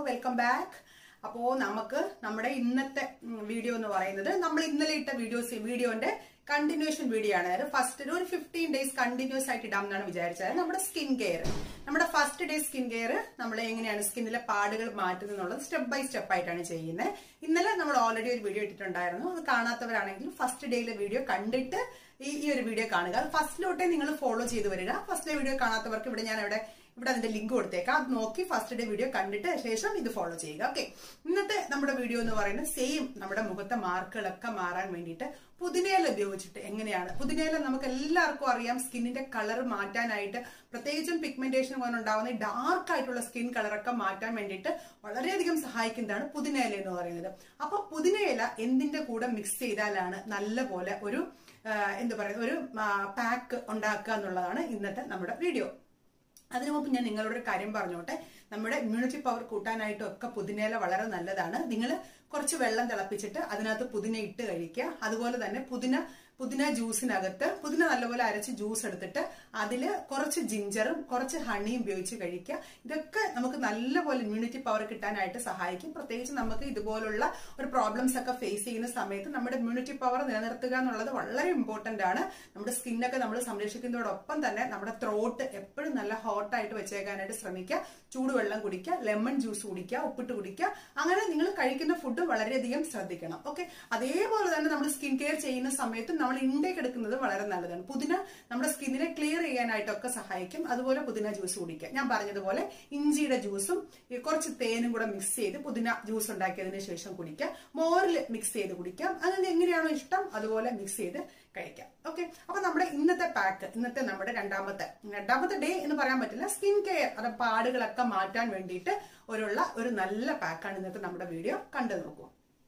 welcome back അപ്പോ നമുക്ക് നമ്മുടെ ഇന്നത്തെ വീഡിയോ എന്ന് പറയുന്നത് നമ്മൾ ഇന്നലെ ഇട്ട വീഡിയോസ് വീഡിയോന്റെ കണ്ടിന്യൂഷൻ വീഡിയോ ആണ് അതായത് ഫസ്റ്റ് ഒരു ഫിഫ്റ്റീൻ ഡേയ്സ് കണ്ടിന്യൂസ് ആയിട്ട് ഇടാം എന്നാണ് വിചാരിച്ചത് നമ്മുടെ സ്കിൻ കെയർ നമ്മുടെ ഫസ്റ്റ് ഡേ സ്കിൻ കെയർ നമ്മൾ എങ്ങനെയാണ് സ്കിന്നിലെ പാടുകൾ മാറ്റുന്നത് എന്നുള്ളത് സ്റ്റെപ്പ് ബൈ സ്റ്റെപ്പ് ആയിട്ടാണ് ചെയ്യുന്നത് ഇന്നലെ നമ്മൾ ഓൾറെഡി ഒരു വീഡിയോ ഇട്ടിട്ടുണ്ടായിരുന്നു അത് കാണാത്തവരാണെങ്കിൽ ഫസ്റ്റ് ഡേയിലെ വീഡിയോ കണ്ടിട്ട് ഈ ഈ ഒരു വീഡിയോ കാണുക അത് ഫസ്റ്റിലോട്ടേ നിങ്ങൾ ഫോളോ ചെയ്ത് വരിക ഫസ്റ്റ് ഡേ വീഡിയോ കാണാത്തവർക്ക് ഇവിടെ ഞാൻ ഇവിടെ ഇവിടെ അതിന്റെ ലിങ്ക് കൊടുത്തേക്കാം അത് നോക്കി ഫസ്റ്റ് ഡേ വീഡിയോ കണ്ടിട്ട് ശേഷം ഇത് ഫോളോ ചെയ്യുക ഓക്കെ ഇന്നത്തെ നമ്മുടെ വീഡിയോ എന്ന് പറയുന്നത് സെയിം നമ്മുടെ മുഖത്തെ മാർക്കുകളൊക്കെ മാറാൻ വേണ്ടിയിട്ട് പുതിനയില ഉപയോഗിച്ചിട്ട് എങ്ങനെയാണ് പുതിനയില നമുക്ക് എല്ലാവർക്കും അറിയാം സ്കിന്നിന്റെ കളർ മാറ്റാനായിട്ട് പ്രത്യേകിച്ചും പിഗ്മെന്റേഷൻ കൊണ്ട് ഉണ്ടാവുന്ന ഡാർക്ക് ആയിട്ടുള്ള സ്കിൻ കളറൊക്കെ മാറ്റാൻ വേണ്ടിയിട്ട് വളരെയധികം സഹായിക്കുന്നതാണ് പുതിനയില എന്ന് പറയുന്നത് അപ്പൊ പുതിനയില എന്തിന്റെ കൂടെ മിക്സ് ചെയ്താലാണ് നല്ല പോലെ ഒരു എന്താ പറയുക ഒരു പാക്ക് ഉണ്ടാക്കുക എന്നുള്ളതാണ് ഇന്നത്തെ നമ്മുടെ വീഡിയോ അതിനു മുമ്പ് ഞാൻ നിങ്ങളോട് ഒരു കാര്യം പറഞ്ഞോട്ടെ നമ്മുടെ ഇമ്മ്യൂണിറ്റി പവർ കൂട്ടാനായിട്ടും ഒക്കെ പുതിനയില വളരെ നല്ലതാണ് നിങ്ങൾ കുറച്ച് വെള്ളം തിളപ്പിച്ചിട്ട് അതിനകത്ത് പുതിന ഇട്ട് കഴിക്കുക അതുപോലെ തന്നെ പുതിന പുതിന ജ്യൂസിനകത്ത് പുതിന നല്ലപോലെ അരച്ച് ജ്യൂസ് എടുത്തിട്ട് അതിൽ കുറച്ച് ജിഞ്ചറും കുറച്ച് ഹണിയും ഉപയോഗിച്ച് കഴിക്കുക ഇതൊക്കെ നമുക്ക് നല്ലപോലെ ഇമ്മ്യൂണിറ്റി പവർ കിട്ടാനായിട്ട് സഹായിക്കും പ്രത്യേകിച്ച് നമുക്ക് ഇതുപോലുള്ള ഒരു പ്രോബ്ലംസ് ഒക്കെ ഫേസ് ചെയ്യുന്ന സമയത്ത് നമ്മുടെ ഇമ്മ്യൂണിറ്റി പവർ നിലനിർത്തുക എന്നുള്ളത് വളരെ ഇമ്പോർട്ടന്റ് ആണ് നമ്മുടെ സ്കിന്നൊക്കെ നമ്മൾ സംരക്ഷിക്കുന്നതോടൊപ്പം തന്നെ നമ്മുടെ ത്രോട്ട് എപ്പോഴും നല്ല ഹോട്ടായിട്ട് വെച്ചേക്കാനായിട്ട് ശ്രമിക്കുക ചൂടുവെള്ളം കുടിക്കുക ലെമൺ ജ്യൂസ് കുടിക്കുക ഉപ്പിട്ട് കുടിക്കുക അങ്ങനെ നിങ്ങൾ കഴിക്കുന്ന ഫുഡ് വളരെയധികം ശ്രദ്ധിക്കണം ഓക്കെ അതേപോലെ തന്നെ നമ്മൾ സ്കിൻ കെയർ ചെയ്യുന്ന സമയത്ത് നമ്മൾ ഇൻടേക്ക് എടുക്കുന്നത് വളരെ നല്ലതാണ് പുതിന നമ്മുടെ സ്കിന്നിനെ ക്ലിയർ ചെയ്യാനായിട്ടൊക്കെ സഹായിക്കും അതുപോലെ പുതിന ജ്യൂസ് കുടിക്കുക ഞാൻ പറഞ്ഞതുപോലെ ഇഞ്ചിയുടെ ജ്യൂസും കുറച്ച് തേനും കൂടെ മിക്സ് ചെയ്ത് പുതിന ജ്യൂസ് ഉണ്ടാക്കിയതിന് ശേഷം കുടിക്കുക മോറിൽ മിക്സ് ചെയ്ത് കുടിക്കാം അങ്ങനെ എങ്ങനെയാണോ ഇഷ്ടം അതുപോലെ മിക്സ് ചെയ്ത് കഴിക്കാം ഓക്കെ അപ്പൊ നമ്മുടെ ഇന്നത്തെ പാക്ക് ഇന്നത്തെ നമ്മുടെ രണ്ടാമത്തെ രണ്ടാമത്തെ ഡേ എന്ന് പറയാൻ പറ്റില്ല സ്കിൻ കെയർ അത് പാടുകളൊക്കെ മാറ്റാൻ വേണ്ടിയിട്ട് ഒരുള്ള ഒരു നല്ല പാക്കാണ് ഇന്നത്തെ നമ്മുടെ വീഡിയോ കണ്ടു നോക്കൂ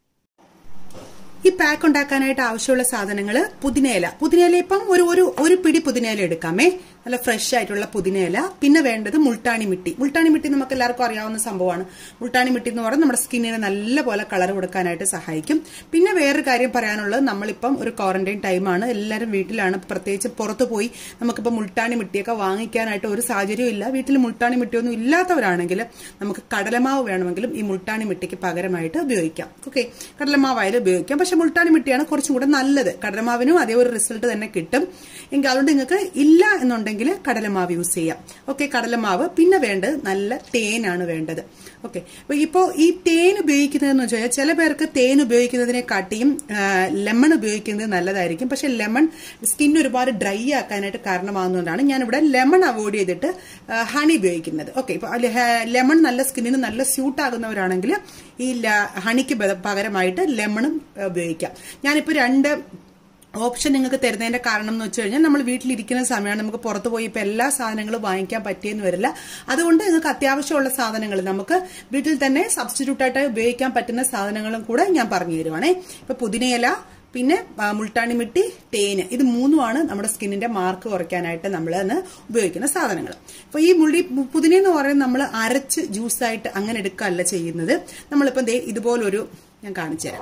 ഈ പാക്ക് ഉണ്ടാക്കാനായിട്ട് ആവശ്യമുള്ള സാധനങ്ങൾ പുതിനയില പുതിനയില ഇപ്പം ഒരു ഒരു ഒരു പിടി പുതിനയില എടുക്കാമേ നല്ല ഫ്രഷ് ആയിട്ടുള്ള പുതിനയില പിന്നെ വേണ്ടത് മുൾട്ടാണി മിട്ടി മുൾട്ടാണി മിട്ടി നമുക്ക് എല്ലാവർക്കും അറിയാവുന്ന സംഭവമാണ് മുൾട്ടാണി മിട്ടി എന്ന് പറഞ്ഞാൽ നമ്മുടെ സ്കിന്നിന് നല്ലപോലെ കളർ കൊടുക്കാനായിട്ട് സഹായിക്കും പിന്നെ വേറൊരു കാര്യം പറയാനുള്ളത് നമ്മളിപ്പം ഒരു ക്വാറന്റൈൻ ടൈമാണ് എല്ലാവരും വീട്ടിലാണ് പ്രത്യേകിച്ച് പുറത്തു പോയി നമുക്കിപ്പോൾ മുൾട്ടാണി മിട്ടിയൊക്കെ വാങ്ങിക്കാനായിട്ട് ഒരു സാഹചര്യവും ഇല്ല വീട്ടിൽ മുൾട്ടാണി മിട്ടിയൊന്നും ഇല്ലാത്തവരാണെങ്കിൽ നമുക്ക് കടലമാവ് വേണമെങ്കിലും ഈ മുൾട്ടാണി മിട്ടിക്ക് പകരമായിട്ട് ഉപയോഗിക്കാം ഓക്കെ കടലമാവായാലും ഉപയോഗിക്കാം പക്ഷെ മുൾട്ടാണി മിട്ടിയാണ് കുറച്ചും കൂടെ നല്ലത് കടലമാവിനും അതേ ഒരു റിസൾട്ട് തന്നെ കിട്ടും എങ്കിൽ അതുകൊണ്ട് നിങ്ങൾക്ക് ഇല്ല എന്നുണ്ടെങ്കിൽ കടലമാവ് യൂസ് ചെയ്യാം ഓക്കെ കടലമാവ് പിന്നെ വേണ്ടത് നല്ല തേനാണ് വേണ്ടത് ഓക്കെ അപ്പൊ ഇപ്പോൾ ഈ തേൻ ഉപയോഗിക്കുന്നതെന്ന് വെച്ചാൽ ചില പേർക്ക് തേൻ ഉപയോഗിക്കുന്നതിനെക്കാട്ടിയും ലെമൺ ഉപയോഗിക്കുന്നത് നല്ലതായിരിക്കും പക്ഷെ ലെമൺ സ്കിൻ ഒരുപാട് ഡ്രൈ ആക്കാനായിട്ട് കാരണമാകുന്നതുകൊണ്ടാണ് ഞാനിവിടെ ലെമൺ അവോയ്ഡ് ചെയ്തിട്ട് ഹണി ഉപയോഗിക്കുന്നത് ഓക്കെ ഇപ്പൊ ലെമൺ നല്ല സ്കിന്നിന് നല്ല സ്യൂട്ട് ആകുന്നവരാണെങ്കിൽ ഈ ഹണിക്ക് പകരമായിട്ട് ലെമണും ഉപയോഗിക്കാം ഞാനിപ്പോൾ രണ്ട് ഓപ്ഷൻ നിങ്ങൾക്ക് തരുന്നതിന്റെ കാരണം എന്ന് വെച്ച് കഴിഞ്ഞാൽ നമ്മൾ വീട്ടിലിരിക്കുന്ന സമയമാണ് നമുക്ക് പുറത്ത് പോയി ഇപ്പൊ എല്ലാ സാധനങ്ങളും വാങ്ങിക്കാൻ പറ്റിയെന്ന് വരില്ല അതുകൊണ്ട് നിങ്ങൾക്ക് അത്യാവശ്യമുള്ള സാധനങ്ങൾ നമുക്ക് വീട്ടിൽ തന്നെ സബ്സ്റ്റിറ്റ്യൂട്ട് ആയിട്ട് ഉപയോഗിക്കാൻ പറ്റുന്ന സാധനങ്ങളും കൂടെ ഞാൻ പറഞ്ഞു തരുവാണേ ഇപ്പൊ പുതിനയില പിന്നെ മുൾട്ടാണി മിട്ടി തേന് ഇത് മൂന്നുമാണ് നമ്മുടെ സ്കിന്നിന്റെ മാർക്ക് കുറയ്ക്കാനായിട്ട് നമ്മൾ ഉപയോഗിക്കുന്ന സാധനങ്ങൾ അപ്പൊ ഈ മുള്ളി പുതിന എന്ന് പറയുന്നത് നമ്മൾ അരച്ച് ജ്യൂസായിട്ട് അങ്ങനെ എടുക്കുകയല്ല ചെയ്യുന്നത് നമ്മളിപ്പം ദേ ഇതുപോലൊരു ഞാൻ കാണിച്ചു തരാം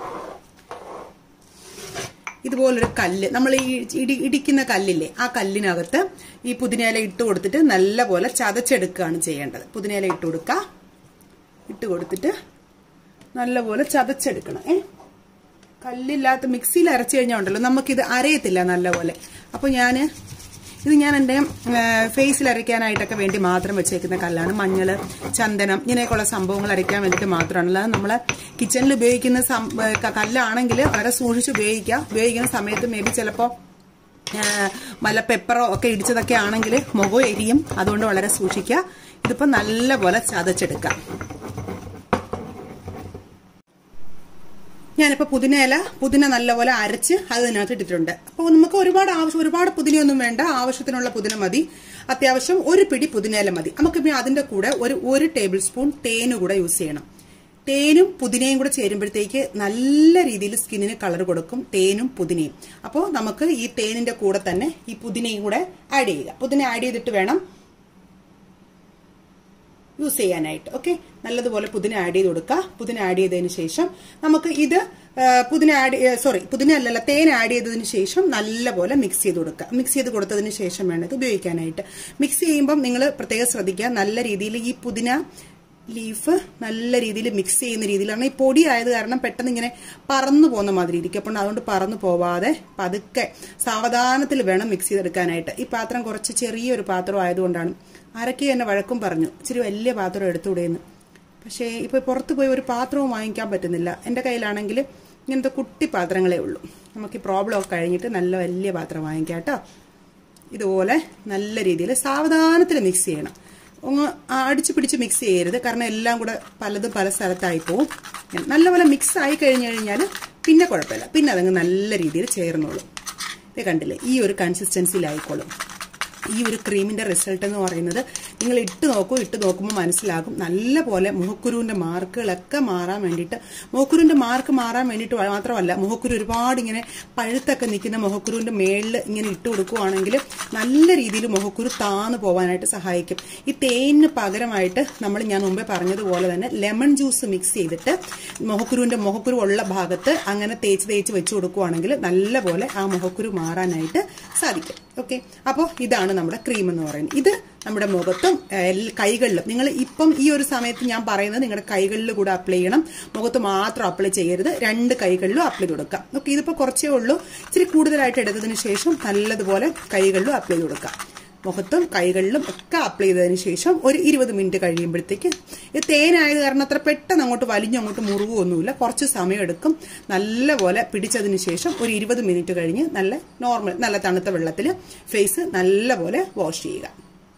ഇതുപോലൊരു കല്ല് നമ്മൾ ഈ ഇടി ഇടിക്കുന്ന കല്ലില്ലേ ആ കല്ലിനകത്ത് ഈ പുതിനയില ഇട്ട് കൊടുത്തിട്ട് നല്ലപോലെ ചതച്ചെടുക്കുകയാണ് ചെയ്യേണ്ടത് പുതിനയില ഇട്ട് കൊടുക്കുക ഇട്ട് കൊടുത്തിട്ട് നല്ലപോലെ ചതച്ചെടുക്കണം ഏ കല്ലില്ലാത്ത മിക്സിയിൽ അരച്ചു കഴിഞ്ഞാൽ ഉണ്ടല്ലോ നമുക്കിത് അരയത്തില്ല നല്ലപോലെ അപ്പോൾ ഞാൻ ഇത് ഞാൻ എൻ്റെ ഫേസിൽ അരയ്ക്കാനായിട്ടൊക്കെ വേണ്ടി മാത്രം വെച്ചേക്കുന്ന കല്ലാണ് മഞ്ഞൾ ചന്ദനം ഇങ്ങനെയൊക്കെയുള്ള സംഭവങ്ങൾ അരയ്ക്കാൻ വേണ്ടിയിട്ട് മാത്രമാണ് അല്ലാതെ നമ്മൾ കിച്ചണിൽ ഉപയോഗിക്കുന്ന കല്ലാണെങ്കിൽ വളരെ സൂക്ഷിച്ച് ഉപയോഗിക്കുക ഉപയോഗിക്കുന്ന സമയത്ത് മേ ബി ചിലപ്പോൾ വല്ല പെപ്പറോ ഒക്കെ ഇടിച്ചതൊക്കെ ആണെങ്കിൽ മുഖം എരിയും അതുകൊണ്ട് വളരെ സൂക്ഷിക്കുക ഇതിപ്പോൾ നല്ലപോലെ ചതച്ചെടുക്കാം ഞാനിപ്പോൾ പുതിനയില പുതിന നല്ലപോലെ അരച്ച് അതിനകത്ത് ഇട്ടിട്ടുണ്ട് അപ്പോൾ നമുക്ക് ഒരുപാട് ആവശ്യം ഒരുപാട് പുതിനയൊന്നും വേണ്ട ആവശ്യത്തിനുള്ള പുതിന മതി അത്യാവശ്യം ഒരു പിടി പുതിനയില മതി നമുക്ക് അതിന്റെ കൂടെ ഒരു ഒരു ടേബിൾ സ്പൂൺ തേന് കൂടെ യൂസ് ചെയ്യണം തേനും പുതിനയും കൂടെ ചേരുമ്പോഴത്തേക്ക് നല്ല രീതിയിൽ സ്കിന്നിന് കളർ കൊടുക്കും തേനും പുതിനയും അപ്പോൾ നമുക്ക് ഈ തേനിന്റെ കൂടെ തന്നെ ഈ പുതിനയും കൂടെ ആഡ് ചെയ്യുക പുതിന ആഡ് ചെയ്തിട്ട് വേണം യൂസ് ചെയ്യാനായിട്ട് ഓക്കെ നല്ലതുപോലെ പുതിന ആഡ് ചെയ്ത് കൊടുക്കുക പുതിന ആഡ് ചെയ്തതിന് ശേഷം നമുക്ക് ഇത് പുതിന ആഡ് സോറി പുതിന അല്ലല്ല തേൻ ആഡ് ചെയ്തതിന് ശേഷം നല്ലപോലെ മിക്സ് ചെയ്ത് കൊടുക്കുക മിക്സ് ചെയ്ത് കൊടുത്തതിന് ശേഷം വേണം ഇത് ഉപയോഗിക്കാനായിട്ട് മിക്സ് ചെയ്യുമ്പം നിങ്ങൾ പ്രത്യേകം ശ്രദ്ധിക്കുക നല്ല രീതിയിൽ ഈ പുതിന ലീഫ് നല്ല രീതിയിൽ മിക്സ് ചെയ്യുന്ന രീതിയിലാണ് ഈ പൊടി ആയത് കാരണം പെട്ടെന്ന് ഇങ്ങനെ പറന്നു പോകുന്ന മാതിരി ഇരിക്കും അപ്പോൾ അതുകൊണ്ട് പറന്നു പോവാതെ പതുക്കെ സാവധാനത്തിൽ വേണം മിക്സ് ചെയ്തെടുക്കാനായിട്ട് ഈ പാത്രം കുറച്ച് ചെറിയൊരു പാത്രം ആയതുകൊണ്ടാണ് ആരൊക്കെ എന്നെ വഴക്കും പറഞ്ഞു ഇച്ചിരി വലിയ പാത്രം എടുത്തുകൂടെയെന്ന് പക്ഷേ ഇപ്പോൾ പുറത്ത് പോയി ഒരു പാത്രവും വാങ്ങിക്കാൻ പറ്റുന്നില്ല എൻ്റെ കയ്യിലാണെങ്കിൽ ഇങ്ങനത്തെ കുട്ടി പാത്രങ്ങളേ ഉള്ളൂ നമുക്ക് ഈ പ്രോബ്ലം ഒക്കെ കഴിഞ്ഞിട്ട് നല്ല വലിയ പാത്രം വാങ്ങിക്കാം കേട്ടോ ഇതുപോലെ നല്ല രീതിയിൽ സാവധാനത്തിൽ മിക്സ് ചെയ്യണം ഒന്ന് അടിച്ചു പിടിച്ച് മിക്സ് ചെയ്യരുത് കാരണം എല്ലാം കൂടെ പലതും പല സ്ഥലത്തായി പോവും നല്ലപോലെ മിക്സ് ആയി കഴിഞ്ഞു കഴിഞ്ഞാൽ പിന്നെ കുഴപ്പമില്ല പിന്നെ അതങ്ങ് നല്ല രീതിയിൽ ചേർന്നോളും ഇത് കണ്ടില്ലേ ഈ ഒരു കൺസിസ്റ്റൻസിയിലായിക്കോളും ഈ ഒരു ക്രീമിന്റെ റിസൾട്ട് എന്ന് പറയുന്നത് നിങ്ങൾ ഇട്ട് നോക്കൂ ഇട്ട് നോക്കുമ്പോൾ മനസ്സിലാകും നല്ല പോലെ മുഖക്കുരുവിന്റെ മാർക്കുകളൊക്കെ മാറാൻ വേണ്ടിയിട്ട് മുഖക്കുരുവിന്റെ മാർക്ക് മാറാൻ വേണ്ടിയിട്ട് മാത്രമല്ല മുഖക്കുരു ഒരുപാട് ഇങ്ങനെ പഴുത്തൊക്കെ നിൽക്കുന്ന മുഖക്കുരുവിന്റെ മേളിൽ ഇങ്ങനെ ഇട്ട് കൊടുക്കുവാണെങ്കിൽ നല്ല രീതിയിൽ മുഖക്കുരു താന്നു പോകാനായിട്ട് സഹായിക്കും ഈ തേനിന് പകരമായിട്ട് നമ്മൾ ഞാൻ മുമ്പേ പറഞ്ഞതുപോലെ തന്നെ ലെമൺ ജ്യൂസ് മിക്സ് ചെയ്തിട്ട് മുഖക്കുരുവിന്റെ മുഖക്കുരു ഉള്ള ഭാഗത്ത് അങ്ങനെ തേച്ച് തേച്ച് വെച്ച് കൊടുക്കുവാണെങ്കിൽ നല്ല പോലെ ആ മുഖക്കുരു മാറാനായിട്ട് സാധിക്കും ഓക്കെ അപ്പോൾ ഇതാണ് നമ്മുടെ ക്രീം എന്ന് പറയുന്നത് ഇത് നമ്മുടെ മുഖത്തും കൈകളിലും നിങ്ങൾ ഇപ്പം ഈ ഒരു സമയത്ത് ഞാൻ പറയുന്നത് നിങ്ങളുടെ കൈകളിൽ കൂടെ അപ്ലൈ ചെയ്യണം മുഖത്ത് മാത്രം അപ്ലൈ ചെയ്യരുത് രണ്ട് കൈകളിലും അപ്ലൈ കൊടുക്കാം ഓക്കെ ഇതിപ്പോൾ കുറച്ചേ ഉള്ളൂ ഇച്ചിരി കൂടുതലായിട്ട് എടുത്തതിന് ശേഷം നല്ലതുപോലെ കൈകളിലും അപ്ലൈ കൊടുക്കാം മുഖത്തും കൈകളിലും ഒക്കെ അപ്ലൈ ചെയ്തതിന് ശേഷം ഒരു ഇരുപത് മിനിറ്റ് കഴിയുമ്പോഴത്തേക്ക് ഇത് തേനായത് കാരണം അത്ര പെട്ടെന്ന് അങ്ങോട്ട് വലിഞ്ഞങ്ങോട്ട് മുറിവൊന്നുമില്ല കുറച്ച് സമയം എടുക്കും നല്ലപോലെ പിടിച്ചതിന് ശേഷം ഒരു ഇരുപത് മിനിറ്റ് കഴിഞ്ഞ് നല്ല നോർമൽ നല്ല തണുത്ത വെള്ളത്തിൽ ഫേസ് നല്ലപോലെ വാഷ് ചെയ്യുക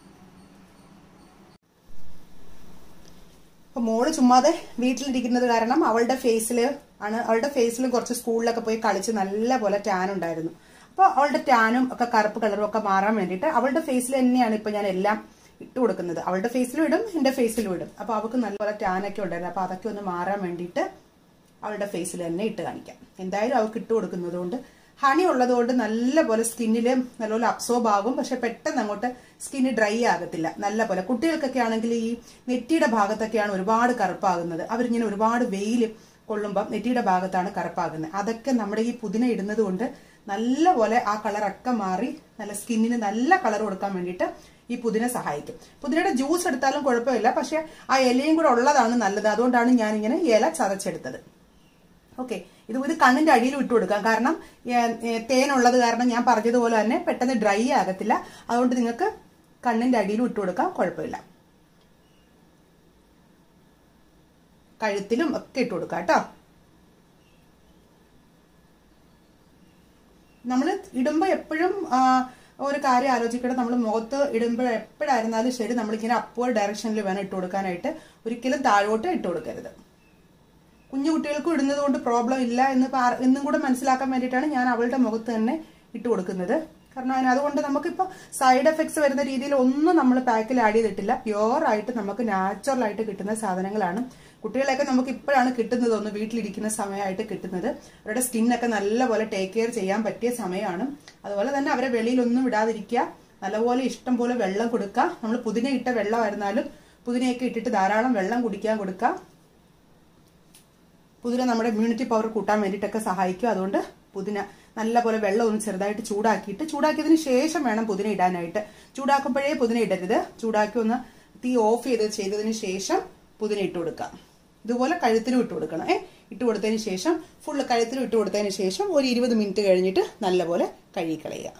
അപ്പൊ മോള് ചുമ്മാതെ വീട്ടിലിരിക്കുന്നത് കാരണം അവളുടെ ഫേസിൽ ആണ് അവളുടെ ഫേസിലും കുറച്ച് സ്കൂളിലൊക്കെ പോയി കളിച്ച് നല്ല പോലെ ടാൻ ഉണ്ടായിരുന്നു അപ്പോൾ അവളുടെ ടാനും ഒക്കെ കറുപ്പ് കളറും ഒക്കെ മാറാൻ വേണ്ടിയിട്ട് അവളുടെ ഫേസിൽ തന്നെയാണ് ഇപ്പൊ ഞാൻ എല്ലാം ഇട്ട് കൊടുക്കുന്നത് അവളുടെ ഫേസിലും ഇടും എന്റെ ഫേസിലും ഇടും അപ്പൊ അവൾക്ക് നല്ലപോലെ ടാനൊക്കെ ഉണ്ടായിരുന്നു അപ്പൊ അതൊക്കെ ഒന്ന് മാറാൻ വേണ്ടിയിട്ട് അവളുടെ ഫേസിൽ തന്നെ ഇട്ട് കാണിക്കാം എന്തായാലും അവൾക്ക് ഇട്ട് കൊടുക്കുന്നത് കൊണ്ട് ഹണി ഉള്ളതുകൊണ്ട് നല്ലപോലെ സ്കിന്നിൽ നല്ലപോലെ അബ്സോർബ് ആകും പക്ഷെ പെട്ടെന്ന് അങ്ങോട്ട് സ്കിന്ന് ഡ്രൈ ആകത്തില്ല നല്ല പോലെ കുട്ടികൾക്കൊക്കെ ആണെങ്കിൽ ഈ നെറ്റിയുടെ ഭാഗത്തൊക്കെയാണ് ഒരുപാട് കറുപ്പാകുന്നത് അവരിങ്ങനെ ഒരുപാട് വെയിൽ കൊള്ളുമ്പം നെറ്റിയുടെ ഭാഗത്താണ് കറുപ്പാകുന്നത് അതൊക്കെ നമ്മുടെ ഈ പുതിന ഇടുന്നത് കൊണ്ട് നല്ലപോലെ ആ കളറൊക്കെ മാറി നല്ല സ്കിന്നിന് നല്ല കളർ കൊടുക്കാൻ വേണ്ടിയിട്ട് ഈ പുതിന സഹായിക്കും പുതിനയുടെ ജ്യൂസ് എടുത്താലും കുഴപ്പമില്ല പക്ഷെ ആ ഇലയും കൂടെ ഉള്ളതാണ് നല്ലത് അതുകൊണ്ടാണ് ഞാൻ ഇങ്ങനെ ഇല ചതച്ചെടുത്തത് ഓക്കെ ഇത് ഇത് കണ്ണിന്റെ അടിയിൽ വിട്ടു കൊടുക്കാം കാരണം തേനുള്ളത് കാരണം ഞാൻ പറഞ്ഞതുപോലെ തന്നെ പെട്ടെന്ന് ഡ്രൈ ആകത്തില്ല അതുകൊണ്ട് നിങ്ങൾക്ക് കണ്ണിന്റെ അടിയിൽ വിട്ടു കൊടുക്കാം കുഴപ്പമില്ല കഴുത്തിലും ഒക്കെ ഇട്ട് കൊടുക്കാം കേട്ടോ നമ്മൾ ഇടുമ്പോൾ എപ്പോഴും ഒരു കാര്യം ആലോചിക്കണം നമ്മൾ മുഖത്ത് ഇടുമ്പോൾ എപ്പോഴായിരുന്നാലും ശരി നമ്മളിങ്ങനെ അപ്വേർഡ് ഡയറക്ഷനിൽ വേണം ഇട്ട് കൊടുക്കാനായിട്ട് ഒരിക്കലും താഴോട്ട് ഇട്ട് കൊടുക്കരുത് കുഞ്ഞു കുട്ടികൾക്കും ഇടുന്നത് കൊണ്ട് പ്രോബ്ലം ഇല്ല എന്ന് എന്നും കൂടെ മനസ്സിലാക്കാൻ വേണ്ടിയിട്ടാണ് ഞാൻ അവളുടെ മുഖത്ത് തന്നെ ഇട്ട് കൊടുക്കുന്നത് കാരണം അതിന് അതുകൊണ്ട് നമുക്കിപ്പോൾ സൈഡ് എഫക്ട്സ് വരുന്ന രീതിയിൽ ഒന്നും നമ്മൾ പാക്കിൽ ആഡ് ചെയ്തിട്ടില്ല പ്യുവർ ആയിട്ട് നമുക്ക് നാച്ചുറൽ ആയിട്ട് കിട്ടുന്ന സാധനങ്ങളാണ് കുട്ടികളെയൊക്കെ നമുക്ക് ഇപ്പോഴാണ് കിട്ടുന്നത് ഒന്ന് വീട്ടിലിരിക്കുന്ന സമയമായിട്ട് കിട്ടുന്നത് അവരുടെ സ്കിന്നൊക്കെ നല്ലപോലെ ടേക്ക് കെയർ ചെയ്യാൻ പറ്റിയ സമയമാണ് അതുപോലെ തന്നെ അവരെ വെളിയിലൊന്നും വിടാതിരിക്കുക നല്ലപോലെ ഇഷ്ടം പോലെ വെള്ളം കൊടുക്കുക നമ്മൾ പുതിന ഇട്ട വെള്ളമായിരുന്നാലും പുതിനയൊക്കെ ഇട്ടിട്ട് ധാരാളം വെള്ളം കുടിക്കാൻ കൊടുക്കുക പുതിന നമ്മുടെ ഇമ്മ്യൂണിറ്റി പവർ കൂട്ടാൻ വേണ്ടിയിട്ടൊക്കെ സഹായിക്കും അതുകൊണ്ട് പുതിന നല്ലപോലെ വെള്ളം ഒന്ന് ചെറുതായിട്ട് ചൂടാക്കിയിട്ട് ചൂടാക്കിയതിന് ശേഷം വേണം പുതിന ഇടാനായിട്ട് ചൂടാക്കുമ്പോഴേ പുതിന ഇടരുത് ചൂടാക്കി ഒന്ന് തീ ഓഫ് ചെയ്ത് ചെയ്തതിന് ശേഷം പുതിന ഇട്ട് കൊടുക്കാം ഇതുപോലെ കഴുത്തിലും ഇട്ട് കൊടുക്കണം ഏ ഇട്ട് കൊടുത്തതിന് ശേഷം ഫുള്ള് കഴുത്തിലും ഇട്ട് കൊടുത്തതിന് ശേഷം ഒരു ഇരുപത് മിനിറ്റ് കഴിഞ്ഞിട്ട് നല്ലപോലെ കഴുകിക്കളയുക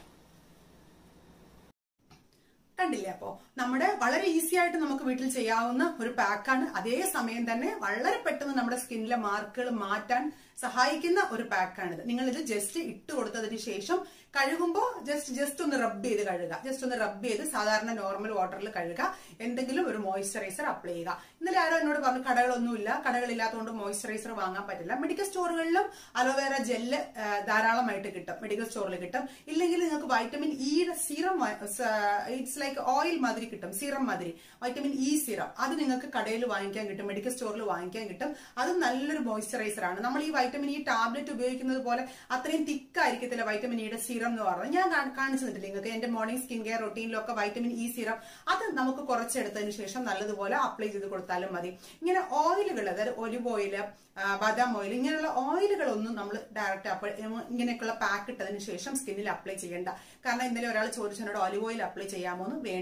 കണ്ടില്ലേ അപ്പോ നമ്മുടെ വളരെ ഈസി ആയിട്ട് നമുക്ക് വീട്ടിൽ ചെയ്യാവുന്ന ഒരു പാക്കാണ് അതേ സമയം തന്നെ വളരെ പെട്ടെന്ന് നമ്മുടെ സ്കിന്നിലെ മാർക്കുകൾ മാറ്റാൻ സഹായിക്കുന്ന ഒരു പാക്കാണിത് നിങ്ങൾ ഇത് ജസ്റ്റ് ഇട്ട് കൊടുത്തതിന് ശേഷം കഴുകുമ്പോൾ ജസ്റ്റ് ജസ്റ്റ് ഒന്ന് റബ്ബ് ചെയ്ത് കഴുകുക ജസ്റ്റ് ഒന്ന് റബ്ബ് ചെയ്ത് സാധാരണ നോർമൽ വാട്ടറിൽ കഴുകുക എന്തെങ്കിലും ഒരു മോയ്സ്ചറൈസർ അപ്ലൈ ചെയ്യുക ഇന്നലെ ആരോ എന്നോട് പറഞ്ഞു കടകളൊന്നുമില്ല കടകളില്ലാത്തതുകൊണ്ട് മോയ്സ്ചറൈസർ വാങ്ങാൻ പറ്റില്ല മെഡിക്കൽ സ്റ്റോറുകളിലും അലോവേറ ജെല്ല് ധാരാളമായിട്ട് കിട്ടും മെഡിക്കൽ സ്റ്റോറിൽ കിട്ടും ഇല്ലെങ്കിൽ നിങ്ങൾക്ക് വൈറ്റമിൻ ഇയുടെ സീറം ഇറ്റ്സ് ലൈക്ക് ഓയിൽ മാതിരി കിട്ടും സീറം മാതിരി വൈറ്റമിൻ ഇ സീറം അത് നിങ്ങൾക്ക് കടയിൽ വാങ്ങിക്കാൻ കിട്ടും മെഡിക്കൽ സ്റ്റോറിൽ വാങ്ങിക്കാൻ കിട്ടും അത് നല്ലൊരു മോയ്സ്ചറൈസർ ആണ് നമ്മൾ ഈ വൈറ്റമിൻ ഇ ടാബ്ലറ്റ് ഉപയോഗിക്കുന്നത് പോലെ അത്രയും തിക്കായിരിക്കത്തില്ല വൈറ്റമിൻ ഇയുടെ സീറം എന്ന് പറഞ്ഞത് ഞാൻ കാണിച്ചു തന്നിട്ടില്ല നിങ്ങൾക്ക് എന്റെ മോർണിംഗ് സ്കിൻ കെയർ റൊട്ടീനിലൊക്കെ വൈറ്റമിൻ ഇ സീറം അത് നമുക്ക് കുറച്ചെടുത്തതിന് ശേഷം നല്ലതുപോലെ അപ്ലൈ ചെയ്ത് കൊടുത്താലും മതി ഇങ്ങനെ ഓയിലുകൾ അതായത് ഒലിവ് ഓയില് ബദാം ഓയിൽ ഇങ്ങനെയുള്ള ഓയിലുകളൊന്നും നമ്മൾ ഡയറക്റ്റ് അപ്പോൾ ഇങ്ങനെയൊക്കെയുള്ള പാക്ക് ഇട്ടതിന് ശേഷം സ്കിന്നിൽ അപ്ലൈ ചെയ്യേണ്ട കാരണം ഇന്നലെ ഒരാൾ ചോദിച്ചതിനോട് ഒലിവ് ഓയിൽ അപ്ലൈ ചെയ്യാമോ എന്ന് വേണ്ട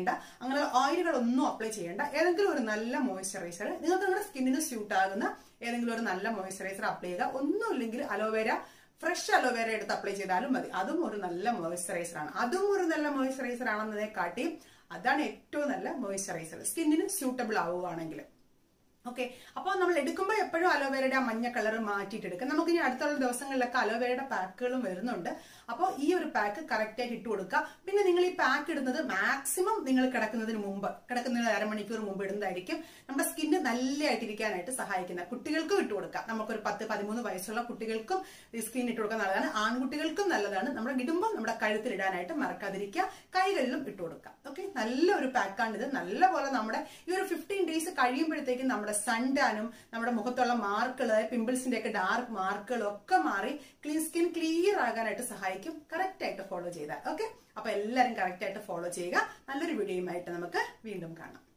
അങ്ങനെ ഓയിലുകളൊന്നും അപ്ലൈ ചെയ്യേണ്ട ഏതെങ്കിലും ഒരു നല്ല മോയ്സ്ചറൈസർ നിങ്ങൾക്ക് നിങ്ങളുടെ സ്കിന്നിന് സ്യൂട്ട് ആകുന്ന ഏതെങ്കിലും ഒരു നല്ല മോയ്സ്ചറൈസർ അപ്ലൈ ചെയ്യുക ഒന്നുമില്ലെങ്കിൽ അലോവേര ഫ്രഷ് അലോവേര എടുത്ത് അപ്ലൈ ചെയ്താലും മതി അതും ഒരു നല്ല മോയ്സ്ചറൈസർ ആണ് അതും ഒരു നല്ല മോയ്സ്ചറൈസർ ആണെന്നതിനെ കാട്ടി അതാണ് ഏറ്റവും നല്ല മോയ്സ്ചറൈസർ സ്കിന്നിന് സ്യൂട്ടബിൾ ആവുകയാണെങ്കിൽ ഓക്കെ അപ്പോൾ നമ്മൾ എടുക്കുമ്പോൾ എപ്പോഴും അലോവേരയുടെ ആ മഞ്ഞ കളർ മാറ്റിയിട്ട് എടുക്കാം നമുക്ക് ഇനി അടുത്തുള്ള ദിവസങ്ങളിലൊക്കെ അലോവേരയുടെ പാക്കുകളും വരുന്നുണ്ട് അപ്പോൾ ഈ ഒരു പാക്ക് കറക്റ്റ് ആയിട്ട് ഇട്ട് കൊടുക്കുക പിന്നെ നിങ്ങൾ ഈ പാക്ക് ഇടുന്നത് മാക്സിമം നിങ്ങൾ കിടക്കുന്നതിന് മുമ്പ് കിടക്കുന്നതിന് അരമണിക്കൂർ മുമ്പ് ഇടുന്നതായിരിക്കും നമ്മുടെ സ്കിന്ന് നല്ലതായിട്ടിരിക്കാനായിട്ട് സഹായിക്കുന്നത് കുട്ടികൾക്കും ഇട്ട് കൊടുക്കാം നമുക്കൊരു പത്ത് പതിമൂന്ന് വയസ്സുള്ള കുട്ടികൾക്കും ഈ സ്കിൻ ഇട്ട് കൊടുക്കാൻ നല്ലതാണ് ആൺകുട്ടികൾക്കും നല്ലതാണ് നമ്മുടെ ഇടുമ്പോൾ നമ്മുടെ കഴുത്തിൽ ഇടാനായിട്ട് മറക്കാതിരിക്കുക കൈകളിലും ഇട്ട് കൊടുക്കാം ഓക്കെ നല്ലൊരു പാക്കാണ് ഇത് നല്ലപോലെ നമ്മുടെ ഈ ഒരു ഫിഫ്റ്റീൻ ഡേയ്സ് കഴിയുമ്പോഴത്തേക്കും നമ്മുടെ സൺടാനും നമ്മുടെ മുഖത്തുള്ള മാർക്കുകൾ പിമ്പിൾസിന്റെ ഒക്കെ ഡാർക്ക് മാർക്കുകളും ഒക്കെ മാറി ക്ലീൻ സ്കിൻ ക്ലിയർ ആകാനായിട്ട് സഹായിക്കും കറക്റ്റ് ആയിട്ട് ഫോളോ ചെയ്താൽ ഓക്കെ അപ്പൊ എല്ലാവരും കറക്റ്റ് ആയിട്ട് ഫോളോ ചെയ്യുക നല്ലൊരു വീഡിയോയുമായിട്ട് നമുക്ക് വീണ്ടും കാണാം